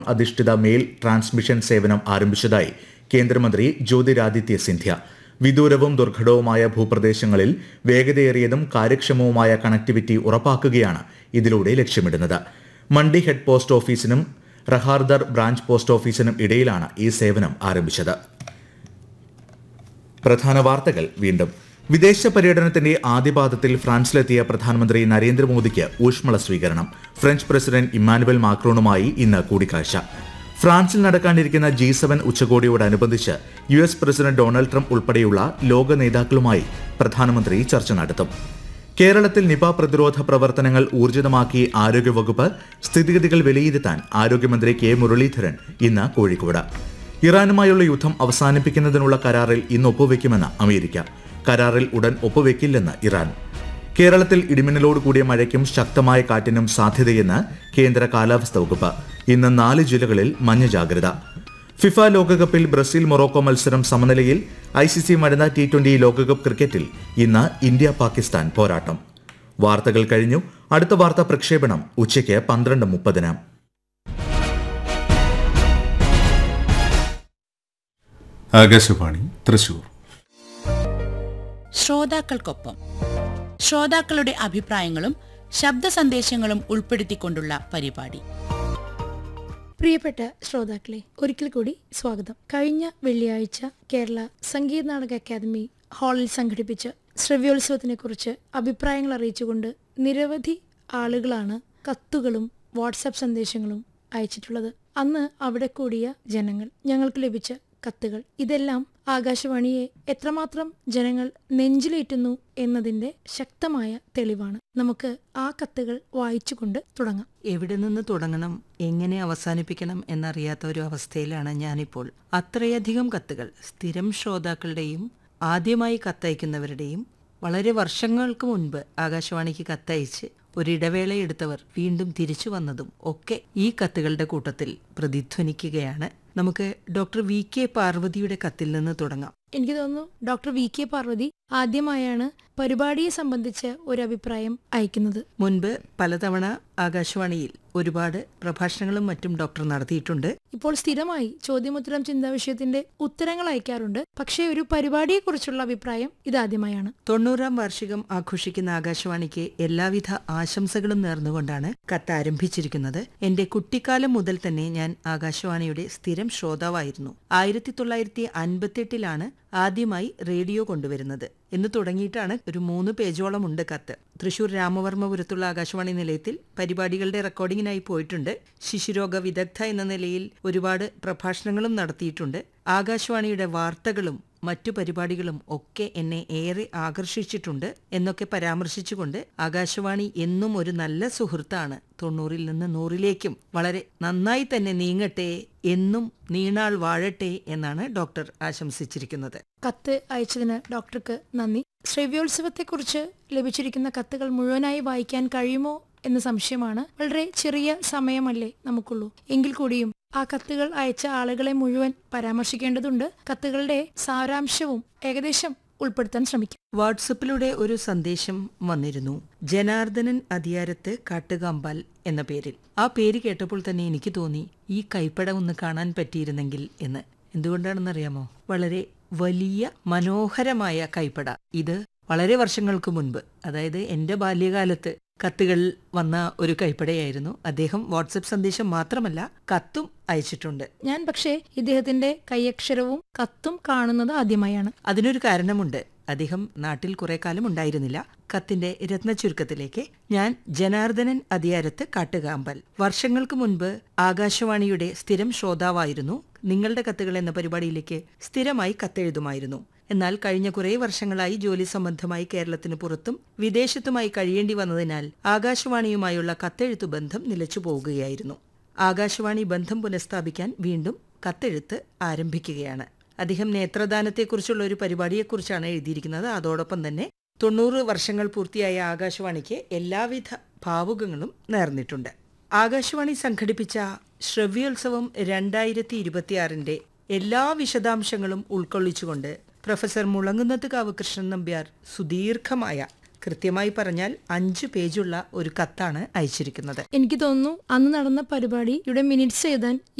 അധിഷ്ഠിത mail transmission സേവനം ആരംഭിച്ചതായി കേന്ദ്രമന്ത്രി ജ്യോതിരാദിത്യ സിന്ധ്യ വിദൂരവും ദുർഘടവുമായ ഭൂപ്രദേശങ്ങളിൽ വേഗതയേറിയതും കാര്യക്ഷമവുമായ കണക്ടിവിറ്റി ഉറപ്പാക്കുകയാണ് ഇതിലൂടെ ലക്ഷ്യമിടുന്നത് മണ്ഡി ഹെഡ് പോസ്റ്റ് ഓഫീസിനും റഹാർദർ ബ്രാഞ്ച് പോസ്റ്റ് ഓഫീസിനും ഇടയിലാണ് ഈ സേവനം ആരംഭിച്ചത് പ്രധാന വാർത്തകൾ വീണ്ടും വിദേശ പര്യടനത്തിന്റെ ആദ്യപാദത്തിൽ ഫ്രാൻസിലെത്തിയ പ്രധാനമന്ത്രി നരേന്ദ്രമോദിക്ക് ഊഷ്മള സ്വീകരണം ഫ്രഞ്ച് പ്രസിഡന്റ് ഇമ്മാനുവൽ മാക്രോണുമായി ഇന്ന് കൂടിക്കാഴ്ച ഫ്രാൻസിൽ നടക്കാനിരിക്കുന്ന ജി സെവൻ ഉച്ചകോടിയോടനുബന്ധിച്ച് U S president Donald Trump ഉൾപ്പെടെയുള്ള ലോക നേതാക്കളുമായി പ്രധാനമന്ത്രി ചർച്ച നടത്തും കേരളത്തിൽ നിപ പ്രതിരോധ പ്രവർത്തനങ്ങൾ ഊർജിതമാക്കി ആരോഗ്യവകുപ്പ് സ്ഥിതിഗതികൾ വിലയിരുത്താൻ ആരോഗ്യമന്ത്രി കെ മുരളീധരൻ ഇന്ന് കോഴിക്കോട് ഇറാനുമായുള്ള യുദ്ധം അവസാനിപ്പിക്കുന്നതിനുള്ള കരാറിൽ ഇന്ന് ഒപ്പുവെക്കുമെന്ന് അമേരിക്ക കരാറിൽ ഉടൻ ഒപ്പുവെക്കില്ലെന്ന് ഇറാൻ കേരളത്തിൽ ഇടിമിന്നലോട് കൂടിയ മഴയ്ക്കും ശക്തമായ കാറ്റിനും സാധ്യതയെന്ന് കേന്ദ്ര കാലാവസ്ഥാ വകുപ്പ് ഇന്ന് നാല് ജില്ലകളിൽ മഞ്ഞ ജാഗ്രത ഫിഫ ലോകകപ്പിൽ ബ്രസീൽ മൊറോക്കോ മത്സരം സമനിലയിൽ ഐ സി സി വനിതാ ടി ട്വന്റി ലോകകപ്പ് ക്രിക്കറ്റിൽ ഇന്ന് ഇന്ത്യ പാകിസ്ഥാൻ പോരാട്ടം വാർത്തകൾ കഴിഞ്ഞു അടുത്ത വാർത്താ പ്രക്ഷേപണം ഉച്ചയ്ക്ക് പന്ത്രണ്ട് മുപ്പതിന് ആകാശവാണി തൃശൂർ ശ്രോതാക്കൾക്കൊപ്പം ശ്രോതാക്കളുടെ അഭിപ്രായങ്ങളും ശബ്ദ സന്ദേശങ്ങളും ഉൾപ്പെടുത്തിക്കൊണ്ടുള്ള പരിപാടി പ്രിയപ്പെട്ട ശ്രോതാക്കളെ ഒരിക്കൽ കൂടി സ്വാഗതം കഴിഞ്ഞ വെള്ളിയാഴ്ച കേരള സംഗീത നാടക അക്കാദമി ഹാളിൽ സംഘടിപ്പിച്ച ശ്രവ്യോത്സവത്തിനെ കുറിച്ച് അഭിപ്രായങ്ങൾ അറിയിച്ചുകൊണ്ട് നിരവധി ആളുകളാണ് കത്തുകളും വാട്സാപ്പ് സന്ദേശങ്ങളും അയച്ചിട്ടുള്ളത് അന്ന് അവിടെ കൂടിയ ജനങ്ങൾ ഞങ്ങൾക്ക് ലഭിച്ച കത്തുകൾ ഇതെല്ലാം ആകാശവാണിയെ എത്രമാത്രം ജനങ്ങൾ നെഞ്ചിലേറ്റുന്നു എന്നതിന്റെ ശക്തമായ തെളിവാണ് നമുക്ക് ആ കത്തുകൾ വായിച്ചുകൊണ്ട് തുടങ്ങാം എവിടെ നിന്ന് തുടങ്ങണം എങ്ങനെ അവസാനിപ്പിക്കണം എന്നറിയാത്ത ഒരു അവസ്ഥയിലാണ് ഞാനിപ്പോൾ അത്രയധികം കത്തുകൾ സ്ഥിരം ശ്രോതാക്കളുടെയും ആദ്യമായി കത്തയക്കുന്നവരുടെയും വളരെ വർഷങ്ങൾക്ക് മുൻപ് ആകാശവാണിക്ക് കത്തയച്ച് ഒരിടവേള എടുത്തവർ വീണ്ടും തിരിച്ചു വന്നതും ഒക്കെ ഈ കത്തുകളുടെ കൂട്ടത്തിൽ പ്രതിധ്വനിക്കുകയാണ് നമുക്ക് ഡോക്ടർ വി കെ പാർവതിയുടെ കത്തിൽ നിന്ന് തുടങ്ങാം എനിക്ക് തോന്നുന്നു ഡോക്ടർ വി കെ പാർവതി ആദ്യമായാണ് പരിപാടിയെ സംബന്ധിച്ച് ഒരു അഭിപ്രായം അയക്കുന്നത് മുൻപ് പലതവണ ആകാശവാണിയിൽ ഒരുപാട് പ്രഭാഷണങ്ങളും മറ്റും ഡോക്ടർ നടത്തിയിട്ടുണ്ട് ഇപ്പോൾ സ്ഥിരമായി ചോദ്യമുത്തരം ചിന്താ വിഷയത്തിന്റെ ഉത്തരങ്ങൾ അയക്കാറുണ്ട് പക്ഷേ ഒരു പരിപാടിയെക്കുറിച്ചുള്ള അഭിപ്രായം ഇതാദ്യമായാണ് തൊണ്ണൂറാം വാർഷികം ആഘോഷിക്കുന്ന ആകാശവാണിക്ക് എല്ലാവിധ ആശംസകളും നേർന്നുകൊണ്ടാണ് കത്ത് ആരംഭിച്ചിരിക്കുന്നത് എന്റെ കുട്ടിക്കാലം മുതൽ തന്നെ ഞാൻ ആകാശവാണിയുടെ സ്ഥിരം ശ്രോതാവായിരുന്നു ആയിരത്തി തൊള്ളായിരത്തി അൻപത്തെട്ടിലാണ് ആദ്യമായി റേഡിയോ കൊണ്ടുവരുന്നത് എന്ന് തുടങ്ങിയിട്ടാണ് ഒരു മൂന്ന് പേജോളം ഉണ്ട് കത്ത് തൃശൂർ രാമവർമ്മപുരത്തുള്ള ആകാശവാണി നിലയത്തിൽ പരിപാടികളുടെ റെക്കോർഡിങ്ങിനായി പോയിട്ടുണ്ട് ശിശുരോഗ വിദഗ്ധ എന്ന നിലയിൽ ഒരുപാട് പ്രഭാഷണങ്ങളും നടത്തിയിട്ടുണ്ട് ആകാശവാണിയുടെ വാർത്തകളും മറ്റു പരിപാടികളും ഒക്കെ എന്നെ ഏറെ ആകർഷിച്ചിട്ടുണ്ട് എന്നൊക്കെ പരാമർശിച്ചുകൊണ്ട് ആകാശവാണി എന്നും ഒരു നല്ല സുഹൃത്താണ് തൊണ്ണൂറിൽ നിന്ന് നൂറിലേക്കും വളരെ നന്നായി തന്നെ നീങ്ങട്ടെ എന്നും നീണാൾ വാഴട്ടെ എന്നാണ് ഡോക്ടർ ആശംസിച്ചിരിക്കുന്നത് കത്ത് അയച്ചതിന് ഡോക്ടർക്ക് നന്ദി ശ്രവ്യോത്സവത്തെക്കുറിച്ച് ലഭിച്ചിരിക്കുന്ന കത്തുകൾ മുഴുവനായി വായിക്കാൻ കഴിയുമോ എന്ന സംശയമാണ് വളരെ ചെറിയ സമയമല്ലേ നമുക്കുള്ളൂ എങ്കിൽ കൂടിയും ആ കത്തുകൾ അയച്ച ആളുകളെ മുഴുവൻ പരാമർശിക്കേണ്ടതുണ്ട് കത്തുകളുടെ സാരാംശവും ഏകദേശം ഉൾപ്പെടുത്താൻ ശ്രമിക്കാം വാട്സപ്പിലൂടെ ഒരു സന്ദേശം വന്നിരുന്നു ജനാർദ്ദനൻ അധികാരത്ത് കാട്ടുകാമ്പാൽ എന്ന പേരിൽ ആ പേര് കേട്ടപ്പോൾ തന്നെ എനിക്ക് തോന്നി ഈ കൈപ്പട ഒന്ന് കാണാൻ പറ്റിയിരുന്നെങ്കിൽ എന്ന് എന്തുകൊണ്ടാണെന്നറിയാമോ വളരെ വലിയ മനോഹരമായ കൈപ്പട ഇത് വളരെ വർഷങ്ങൾക്ക് മുൻപ് അതായത് എന്റെ ബാല്യകാലത്ത് കത്തുകൾ വന്ന ഒരു കൈപ്പടയായിരുന്നു അദ്ദേഹം വാട്സപ്പ് സന്ദേശം മാത്രമല്ല കത്തും അയച്ചിട്ടുണ്ട് ഞാൻ പക്ഷേ ഇദ്ദേഹത്തിന്റെ കൈയക്ഷരവും കത്തും കാണുന്നത് ആദ്യമായാണ് അതിനൊരു കാരണമുണ്ട് അദ്ദേഹം നാട്ടിൽ കുറെ കാലം ഉണ്ടായിരുന്നില്ല കത്തിന്റെ രത്നചുരുക്കത്തിലേക്ക് ഞാൻ ജനാർദ്ദനൻ അധികാരത്ത് കാട്ടുകാമ്പൽ വർഷങ്ങൾക്ക് മുൻപ് ആകാശവാണിയുടെ സ്ഥിരം ശ്രോതാവായിരുന്നു നിങ്ങളുടെ കത്തുകൾ എന്ന പരിപാടിയിലേക്ക് സ്ഥിരമായി കത്തെഴുതുമായിരുന്നു എന്നാൽ കഴിഞ്ഞ കുറേ വർഷങ്ങളായി ജോലി സംബന്ധമായി കേരളത്തിന് പുറത്തും വിദേശത്തുമായി കഴിയേണ്ടി വന്നതിനാൽ ആകാശവാണിയുമായുള്ള കത്തെഴുത്തു ബന്ധം നിലച്ചു പോവുകയായിരുന്നു ആകാശവാണി ബന്ധം പുനഃസ്ഥാപിക്കാൻ വീണ്ടും കത്തെഴുത്ത് ആരംഭിക്കുകയാണ് അദ്ദേഹം നേത്രദാനത്തെക്കുറിച്ചുള്ള ഒരു പരിപാടിയെക്കുറിച്ചാണ് എഴുതിയിരിക്കുന്നത് അതോടൊപ്പം തന്നെ തൊണ്ണൂറ് വർഷങ്ങൾ പൂർത്തിയായ ആകാശവാണിക്ക് എല്ലാവിധ ഭാവുകങ്ങളും നേർന്നിട്ടുണ്ട് ആകാശവാണി സംഘടിപ്പിച്ച ശ്രവ്യോത്സവം രണ്ടായിരത്തി ഇരുപത്തിയാറിന്റെ എല്ലാ വിശദാംശങ്ങളും ഉൾക്കൊള്ളിച്ചുകൊണ്ട് പ്രൊഫസർ മുളങ്ങുന്നത്തുകാവ് കൃഷ്ണൻ നമ്പ്യാർ സുദീർഘമായ കൃത്യമായി പറഞ്ഞാൽ അഞ്ചു പേജുള്ള ഒരു കത്താണ് അയച്ചിരിക്കുന്നത് എനിക്ക് തോന്നുന്നു അന്ന് നടന്ന പരിപാടിയുടെ മിനിറ്റ്സ് എഴുതാൻ